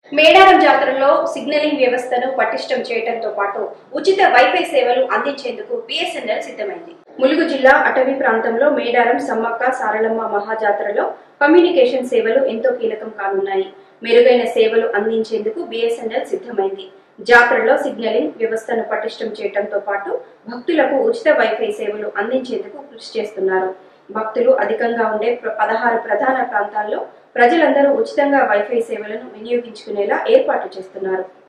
మేడారం జాతరలో సిగ్నలింగ్ వ్యవస్థను పటిష్టం చేయడంతో పాటు ఉచిత వైఫై సేవలు అందించేందుకు బిఎస్ఎన్ఎల్ సిద్ధమైంది ములుగు జిల్లా అటవీ ప్రాంతంలో మేడారం సమ్మక్క సారలమ్మ మహాజాతరలో కమ్యూనికేషన్ సేవలు ఎంతో కీలకం కానున్నాయి మెరుగైన సేవలు అందించేందుకు బిఎస్ఎన్ఎల్ సిద్ధమైంది జాతరలో సిగ్నలింగ్ వ్యవస్థను పటిష్టం చేయడంతో పాటు భక్తులకు ఉచిత వైఫై సేవలు అందించేందుకు కృషి చేస్తున్నారు భక్తులు అధికంగా ఉండే ప్ర- పదహారు ప్రధాన ప్రాంతాల్లో ప్రజలందరూ ఉచితంగా వైఫై సేవలను వినియోగించుకునేలా ఏర్పాటు చేస్తున్నారు